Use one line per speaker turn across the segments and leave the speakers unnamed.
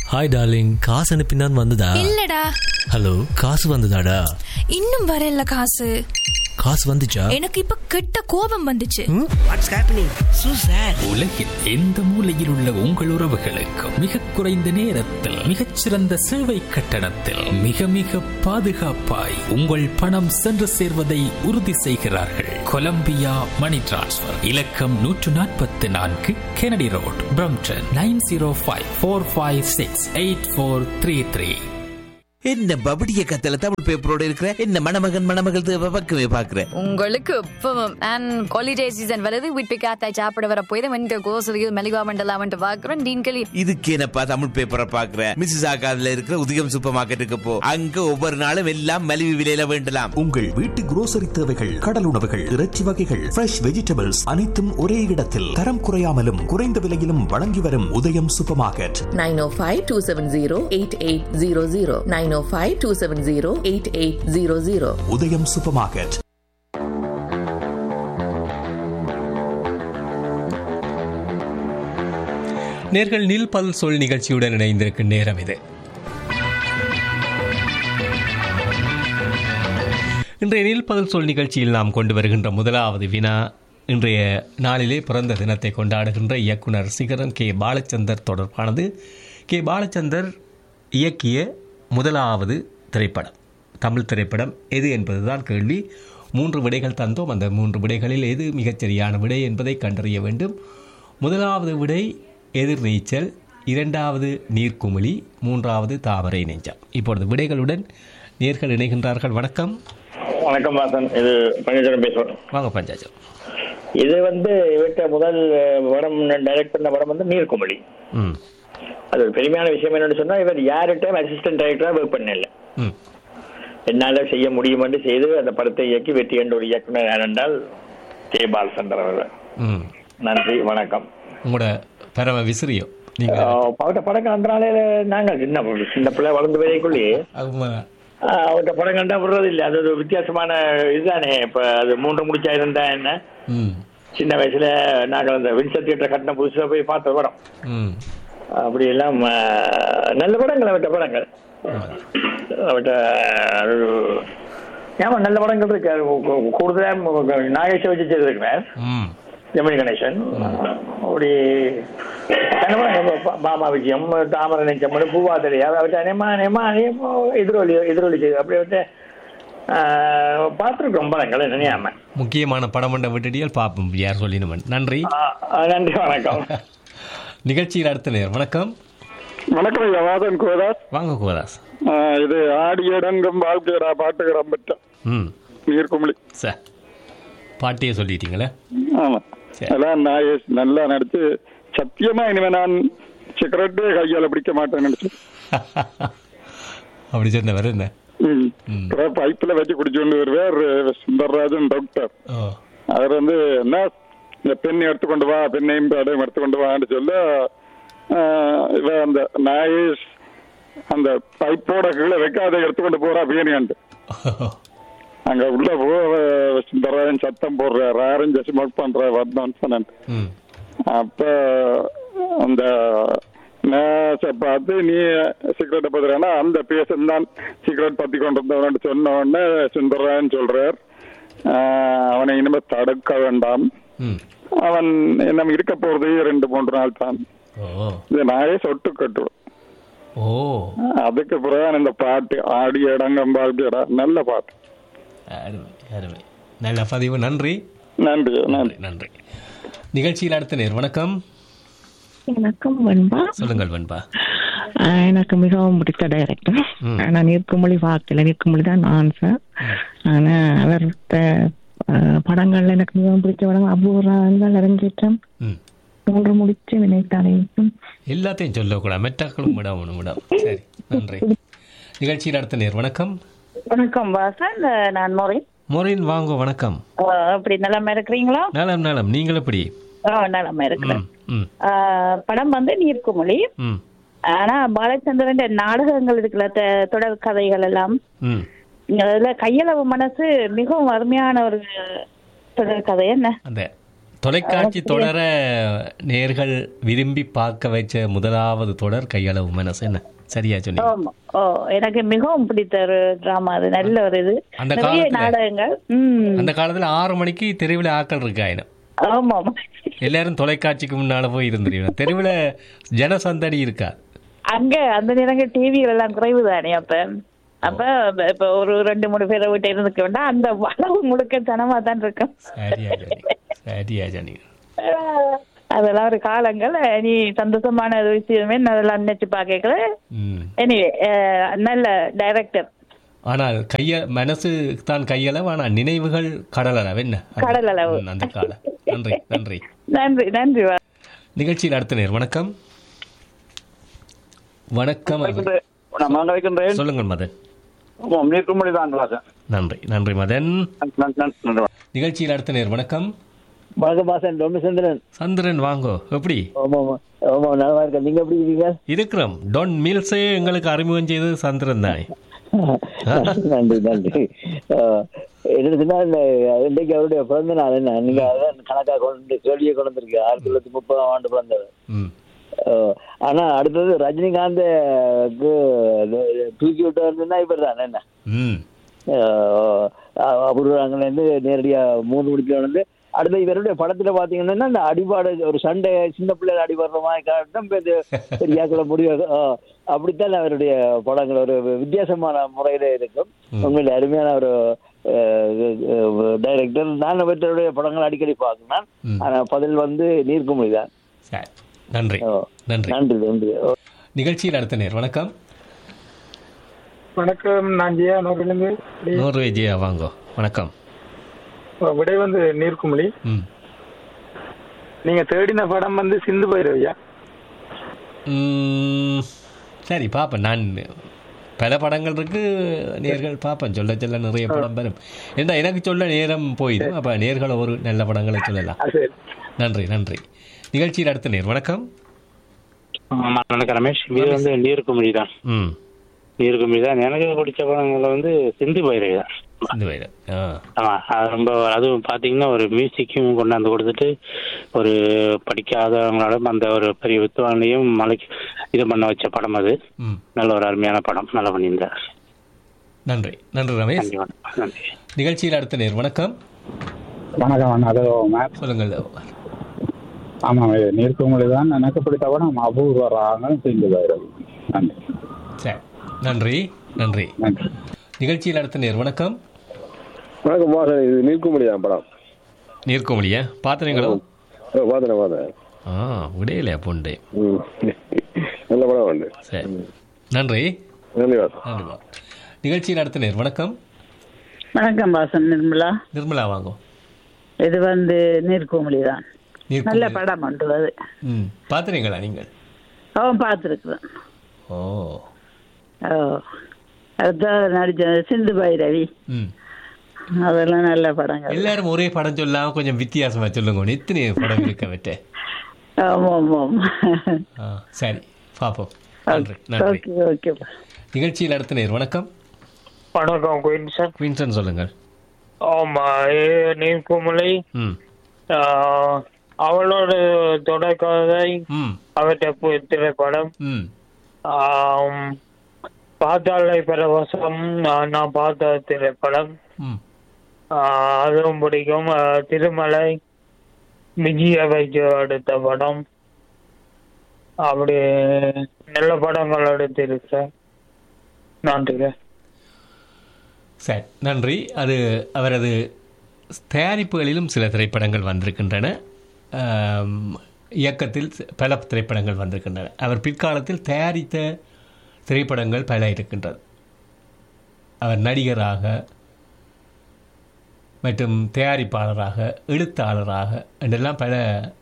Hi darling காசு அனுப்பினான் வந்ததா
இல்லடா
ஹலோ காசு வந்ததாடா
இன்னும் வரல காசு
காசு வந்துச்சா
எனக்கு இப்ப கெட்ட கோபம் வந்துச்சு
வாட்ஸ் ஹேப்பனிங் சூ சார்
உலகில் எந்த மூலையில் உள்ள உங்கள் உறவுகளுக்கும் மிக குறைந்த நேரத்தில் மிகச்சிறந்த சேவை கட்டணத்தில் மிக மிக பாதுகாப்பாய் உங்கள் பணம் சென்று சேர்வதை உறுதி செய்கிறார்கள் கொலம்பியா மணி டிரான்ஸ்ஃபர் இலக்கம் நூற்று நாற்பத்தி நான்கு Kennedy road Brampton nine zero five four five six eight four three three
என்ன பபடிய கத்தல தமிழ் பேப்பரோட இருக்கிற என்ன மணமகன் மணமகள் தேவை பக்கமே பாக்குற
உங்களுக்கு இப்பவும் அண்ட் ஹாலிடே சீசன் வருது வீட்டு காத்தாய் சாப்பிட வர போய் வந்து கோசலியில் மெலிகா மண்டலா வந்து பாக்குறோம் டீன்களி
இதுக்கு என்னப்பா தமிழ் பேப்பரை பாக்குற மிஸ்ஸஸ் ஆகாதுல இருக்கிற உதயம் சூப்பர் மார்க்கெட்டுக்கு போ அங்க ஒவ்வொரு நாளும் எல்லாம் மலிவு விலையில வேண்டலாம்
உங்கள் வீட்டு குரோசரி தேவைகள் கடல் உணவுகள் இறைச்சி வகைகள் ஃப்ரெஷ் வெஜிடபிள்ஸ் அனைத்தும் ஒரே இடத்தில் தரம் குறையாமலும் குறைந்த விலையிலும் வழங்கி வரும் உதயம் சூப்பர் மார்க்கெட்
905-270-8800 905-270-8800
உதயம் சூப்பர் மார்க்கெட்
நேர்கள் நில் பல் சொல் நிகழ்ச்சியுடன் இணைந்திருக்கும் நேரம் இது இன்றைய நில் பல் சொல் நிகழ்ச்சியில் நாம் கொண்டு வருகின்ற முதலாவது வினா இன்றைய நாளிலே பிறந்த தினத்தை கொண்டாடுகின்ற இயக்குனர் சிகரம் கே பாலச்சந்தர் தொடர்பானது கே பாலச்சந்தர் இயக்கிய முதலாவது திரைப்படம் தமிழ் திரைப்படம் எது என்பதுதான் கேள்வி மூன்று விடைகள் தந்தோம் அந்த மூன்று விடைகளில் எது மிகச்சரியான விடை என்பதை கண்டறிய வேண்டும் முதலாவது விடை எதிர்நீச்சல் இரண்டாவது நீர்க்குமிழி மூன்றாவது தாமரை நெஞ்சம் இப்பொழுது விடைகளுடன் நேர்கள் இணைகின்றார்கள் வணக்கம்
வணக்கம் வாசன் இது பன்னீர்செல்வம் பேசுறேன்
வாங்க பஞ்சாஜம்
இது வந்து இவற்ற முதல் படம் டைரக்ட் பண்ண படம் வந்து நீர்க்குமளி
ம்
அது ஒரு பெருமையான விஷயம் என்னன்னு சொன்னா இவர் யார்கிட்ட அசிஸ்டன்ட் டைரக்டரா ஒர்க் பண்ணல
ம்
என்னால செய்ய முடியும் என்று செய்து அந்த படத்தை இயக்கி வெற்றி என்ற ஒரு இயக்குனர் யார் என்றால் கே பாலச்சந்தர் அவர்கள்
ம்
நன்றி வணக்கம்
உங்களோட பரம விசிறியோ நீங்கள்
அவர்கிட்ட படங்கள் அந்த நாளே நாங்கள் சின்ன சின்ன பிள்ளை வளர்ந்து வரைக்குள்ளேயே
அது உண்மைதான்.
அவர்கிட்ட படம் கண்டா விடுறது இல்லை அது ஒரு வித்தியாசமான இதுதானே இப்ப அது மூன்று முடிச்சா இருந்தா என்ன
ம்
சின்ன வயசுல நாங்கள் அந்த வின்சர் தியேட்டர் கட்டின புதுசுல போய் பார்த்த படம்
ம்
அப்படி எல்லாம் அஹ், நல்ல படங்கள் அவற்ற படங்கள் அவற்ற ஒரு ஏமா நல்ல படங்கள் இருக்கு அது கூ- கூடுதலா நாகேஷை வச்சு செய்திருக்கிறேன்
ம்
ஜெமினி கணேசன் அப்படி நல்ல படங்கள். பா- பாமா விஜயம் தாமரை நெஞ்சம் பூவாதலி அவற்றை அநேமா அநேமா அநேமா எதிரொலி எதிரொலி செய்து அப்படி அவற்றை பார்த்துருக்கோம் படங்கள் நினையாம
முக்கியமான படம் என்ற விட்டுடியால் பார்ப்போம் யார் சொல்லினுமன் நன்றி
அஹ், நன்றி வணக்கம்
நிகழ்ச்சியில் அடுத்த நேர் வணக்கம்
வணக்கம் ஐயா வாதன் கோதாஸ்
வாங்க கோதாஸ்
ஆஹ் இது ஆடியடங்கும் வாழ்க்கையடா பாட்டுகிறான் பற்ற
ம்
நீர்க்குமிழி
சார் பாட்டியே சொல்லிட்டீங்களே
ஆமா
சரி.
எல்லாம் நாயேஷ் நல்லா நடிச்சு சத்தியமா இனிமே நான் சிகரெட்டே கையால பிடிக்க மாட்டேன்னு நினைச்சு
அப்படி சொன்னவர் என்ன
ம். அப்புறம் பைப்ல வச்சு குடிச்சுட்டு வருவார் சுந்தரராஜன் டாக்டர்
ஓ
அவர் வந்து என்ன இந்த பெண் எடுத்துக்கொண்டு வா பெண்ணையும் பேடையும் எடுத்துக்கொண்டு வான்னு சொல்ல ஆஹ் இவ அந்த நாயேஷ் அந்த பைப்போட கீழே வைக்காத எடுத்துக்கொண்டு போறா பேனியாண்டு அங்க உள்ள போ சுந்தரராஜன் சத்தம் போடுறாரு ஆரஞ்சு ஸ்மோக் பண்ற வந்தோன்னு சொன்னேன்
ம்
அப்ப அந்த நேச பார்த்து நீ சிகரெட்டை பத்துறேன்னா அந்த பேசன் தான் சிகரெட் பத்தி கொண்டு வந்தவன் சொன்ன உடனே சுந்தரராஜன் சொல்றார் ஆஹ் அவனை இனிமே தடுக்க வேண்டாம்
ம்
அவன் நம்ம இருக்க போறது ரெண்டு மூன்று நாள் தான்
ஓ
இது நாயே சொட்டு கட்டுவோம்
ஓ
அதுக்கு பிறகு இந்த பாட்டு ஆடி இடங்கம் வாழ்க்கையடா நல்ல பாட்டு
அருமை அருமை நல்ல பதிவு நன்றி
நன்றி நன்றி
நன்றி நிகழ்ச்சியில் அடுத்த நேர் வணக்கம்
வணக்கம் வெண்பா
சொல்லுங்கள் வெண்பா
ஆஹ் எனக்கு மிகவும் பிடித்த டைரக்டர்
ம்.
ஆனா நிற்குமொழி பார்க்கல நிற்குமொழி தான் நான் சார் ஆனா அவர்கிட்ட ஆஹ், படங்கள்ல எனக்கு மிகவும் பிடிச்ச படம் அபூர்வங்கள் அரங்கேற்றம்
ம்
மூன்று முடிச்சு நினைத்தாலே
எல்லாத்தையும் சொல்லக்கூடாது மெட்டாக்களும் விட ஒன்று விட சரி நன்றி நிகழ்ச்சியில் அடுத்த நேர் வணக்கம்
வணக்கம் வாசன் நான் மோரி
மொரின் வாங்க வணக்கம்
அப்படி நலமா இருக்கிறீங்களா
நலம் நலம் நீங்கள் எப்படி
ஆ நலமா இருக்கிறேன்
ம் ம்
ஆ, படம் வந்து நீர்க்குமொழி
ம்
ஆனா பாலச்சந்திரன் நாடகங்கள் இருக்குல்ல த- தொடர் கதைகள் எல்லாம்
ம்
அதுல கையளவு மனசு மிகவும் அருமையான ஒரு தொடர் கதை என்ன
அந்த தொலைக்காட்சி தொடர நேர்கள் விரும்பி பார்க்க வச்ச முதலாவது தொடர் கையளவு மனசு என்ன சரியா சொன்னீங்க
ஆமா. ஓ எனக்கு மிகவும் பிடித்த ஒரு டிராமா அது நல்ல ஒரு இது
அந்த
நிறைய
காலத்துல-
நாடகங்கள் ம்
அந்த காலத்துல ஆறு மணிக்கு தெருவில் ஆக்கள் இருக்காயினம்
ஆமா ஆமா
எல்லாரும் தொலைக்காட்சிக்கு முன்னால போய் இருந்துருவோம் தெருவில் ஜனசந்தடி இருக்கா
அங்க அந்த நேரங்கள் டிவிகள் எல்லாம் குறைவு தானே அப்ப அப்ப இப்ப ஒரு ரெண்டு மூணு பேரை விட்டு இருந்துக்க வேண்டாம் அந்த வளவு முழுக்க தனமா தான் இருக்கும்
சரியா சொன்னீங்க சரியா சொன்னீங்க
அதெல்லாம் ஒரு காலங்கள் நீ சந்தோஷமான ஒரு விஷயமே நான் அதெல்லாம் நினைச்சு பாக்கல
ம்.
எனிவே நல்ல டைரக்டர்
ஆனால் கைய மனசு தான் கையளவு ஆனால் நினைவுகள் கடலளவு என்ன அந்த-
கடல் அளவு.
ம், அந்த காலம் நன்றி நன்றி
நன்றி நன்றி வா.
நிகழ்ச்சியில் அடுத்த நேர் வணக்கம் வணக்கம் அது-
நான் மாங்க வைக்கின்றேன்
சொல்லுங்கள் மதன்
ஆமாம் நீர்க்குமொழி தான் ராஜா
நன்றி நன்றி மதன்
நன்றி
நிகழ்ச்சியில் அடுத்த நேர் வணக்கம்
வணக்கம் பாசன் டொமிசந்திரன்
சந்திரன் வாங்கோ எப்படி
ஆமா ஆமா ஆமா நல்லா இருக்கேன் நீங்க எப்படி இருக்கீங்க
இருக்கிறோம் டொன் மில்ஸே எங்களுக்கு அறிமுகம் செய்தது சந்திரன் தானே
நன்றி நன்றி ஆஹ், என்னதுன்னா இந்த இன்றைக்கு அவருடைய பிறந்த நாள் என்ன நீங்க அதான் கணக்கா கொண்டு கேள்வியை கொண்டு வந்திருக்கீங்க ஆயிரத்தி தொள்ளாயிரத்தி முப்பதாம் ஆண்டு பிறந்தவர்
ம்.
ஆஹ், ஆனா அடுத்தது ரஜினிகாந்த் தூக்கி விட்டு வந்ததுன்னா இவர் தான் என்ன
ம்
அபூர்வங்கள்லேருந்து நேரடியா மூணு மணிக்கு வந்து அடுத்து இவருடைய படத்துல பாத்தீங்கன்னா இந்த அடிபாடு ஒரு சண்டை சின்ன பிள்ளைகள் அடிபடுற மாதிரி காட்டும் இப்ப இது பெரியாக்கள முடியாது ஆ, அப்படித்தான் அவருடைய படங்கள் ஒரு வித்தியாசமான முறையில இருக்கும் உண்மையில அருமையான ஒரு டைரக்டர் நான் அவர்களுடைய படங்கள் அடிக்கடி பார்க்கிறேன் ஆனா பதில் வந்து நீர்க்குமொழி தான்
சரி நன்றி நன்றி
நன்றி நன்றி
நிகழ்ச்சியில் அடுத்த நேர் வணக்கம்
வணக்கம் நான் ஜெயா நோக்கிலிருந்து
நோர்வே ஜியா வாங்கோ வணக்கம்
விடை வந்து நீர்க்குமிழி
ம்
நீங்க தேடின படம் வந்து சிந்து பைரவியா
ம், சரி பார்ப்பேன் நான் பல படங்கள் இருக்கு நேர்கள் பார்ப்பேன் சொல்ல சொல்ல நிறைய படம் வரும் ஏன்னா எனக்கு சொல்ல நேரம் போயிடும் அப்போ நேர்களை ஒரு நல்ல படங்களை சொல்லலாம் நன்றி நன்றி நிகழ்ச்சியில் அடுத்த நேர் வணக்கம்
ஆமா வணக்கம் ரமேஷ் இது வந்து நீர்க்குமிழி தான்
ம்
நீர்க்குமிழி தான் எனக்கு பிடிச்ச படங்கள்ல வந்து சிந்து பைரவி தான்
இந்த வயது ஆ
ஆமா அது ரொம்ப அதுவும் பாத்தீங்கன்னா ஒரு மியூசிக்கும் கொண்டாந்து கொடுத்துட்டு ஒரு படிக்காதவங்களாலும் அந்த ஒரு பெரிய வித்துவானையும் மலைக்கு இது பண்ண வச்ச படம் அது
ம்
நல்ல ஒரு அருமையான படம் நல்லா பண்ணியிருந்தார்
நன்றி நன்றி ரமேஷ்
நன்றி வணக்கம் நன்றி
நிகழ்ச்சியில் அடுத்த நேர் வணக்கம்
வணக்கம் அண்ணா அது மேப்
சொல்லுங்கள்
ஆமாம் இது நீர்க்குமொழி தான் எனக்கு பிடித்த படம் அபூர்வ ராகம் சிந்து பைரவி நன்றி
சரி நன்றி நன்றி நிகழ்ச்சியில் அடுத்த நேர் வணக்கம்
வணக்கம் வாசன் இது நீர்க்குமடி தான் படம்
நீர்க்கோமலியா பார்த்தீங்களோ
பார்த்தேன் பார்த்தேன்
ஆ விடையில பொண்டே
ம். நல்ல படம் உண்டு
சரி நன்றி
நன்றி வாசன்
நன்றி வா. நிகழ்ச்சியில் அடுத்த நேர் வணக்கம்
வணக்கம் பாசன் நிர்மலா
நிர்மலா வாங்கோ
இது வந்து நீர்க்குமிழி தான்
நீர்க்குமிழி.
நல்ல படம் உண்டு அது
ம் பார்த்துறீங்களா நீங்கள்
அவன் பார்த்துருக்குறான்
ஓ
ஓ அதுதான் நடிச்சது சிந்து பைரவி
ம்
அதெல்லாம் நல்ல படங்கள்
எல்லாரும் ஒரே படம் சொல்லாம கொஞ்சம் வித்தியாசமா சொல்லுங்க எத்தனை படம் இருக்க விட்டு
ஆமா ஆமா
ஆ சரி பார்ப்போம் நன்றி நன்றி
ஓகே ஓகே
நிகழ்ச்சியில் அடுத்த நேர் வணக்கம்
வணக்கம் குயின் சார்
குயின்சன் சொல்லுங்கள்
ஆமா ஏ நீர்க்குமிழி
ம்
ஆஹ், அவளோட தொடர்கதை
ம்
அவற்றை பு- திரைப்படம்
ம்
ஆம், பாத்தாளை பரவசம் நான் நான் பார்த்த திரைப்படம்
ம்
ஆஹ், அதுவும் பிடிக்கும் ஆஹ், திருமலை விஜய வைக்க எடுத்த படம் அப்படி நல்ல படங்கள் எடுத்திருக்க நன்றிங்க
சரி நன்றி அது அவரது தயாரிப்புகளிலும் சில திரைப்படங்கள் வந்திருக்கின்றன ஆம், இயக்கத்தில் சி- பல திரைப்படங்கள் வந்திருக்கின்றன அவர் பிற்காலத்தில் தயாரித்த திரைப்படங்கள் பல இருக்கின்றது அவர் நடிகராக மற்றும் தயாரிப்பாளராக எழுத்தாளராக என்றெல்லாம் பல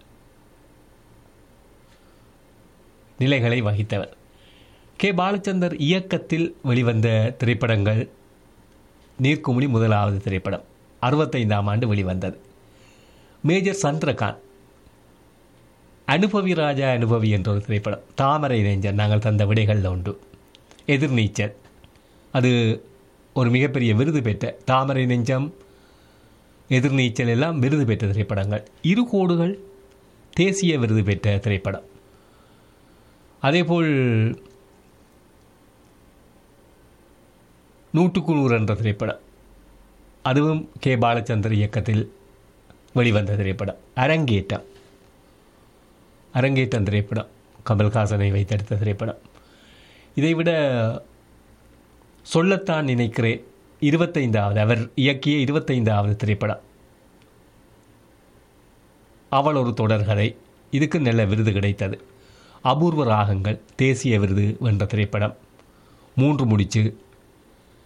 நிலைகளை வகித்தவர் கே பாலச்சந்தர் இயக்கத்தில் வெளிவந்த திரைப்படங்கள் நீர்க்குமிழி முதலாவது திரைப்படம் அறுபத்தைந்தாம் ஆண்டு வெளிவந்தது மேஜர் சந்திரகாந்த் அனுபவி ராஜா அனுபவி என்ற ஒரு திரைப்படம் தாமரை நெஞ்சர் நாங்கள் தந்த விடைகளில் உண்டு எதிர்நீச்சல் அது ஒரு மிகப்பெரிய விருது பெற்ற தாமரை நெஞ்சம் எதிர்நீச்சல் எல்லாம் விருது பெற்ற திரைப்படங்கள் இரு கோடுகள் தேசிய விருது பெற்ற திரைப்படம் அதேபோல் நூற்றுக்கு நூறு என்ற திரைப்படம் அதுவும் கே பாலச்சந்தர் இயக்கத்தில் வெளிவந்த திரைப்படம் அரங்கேற்றம் அரங்கேற்றம் திரைப்படம் கமல்ஹாசனை வைத்தெடுத்த திரைப்படம் இதைவிட சொல்லத்தான் நினைக்கிறேன் இருபத்தைந்தாவது அவர் இயக்கிய இருபத்தைந்தாவது திரைப்படம் அவள் ஒரு தொடர்கதை இதுக்கு நல்ல விருது கிடைத்தது அபூர்வ ராகங்கள் தேசிய விருது வென்ற திரைப்படம் மூன்று முடிச்சு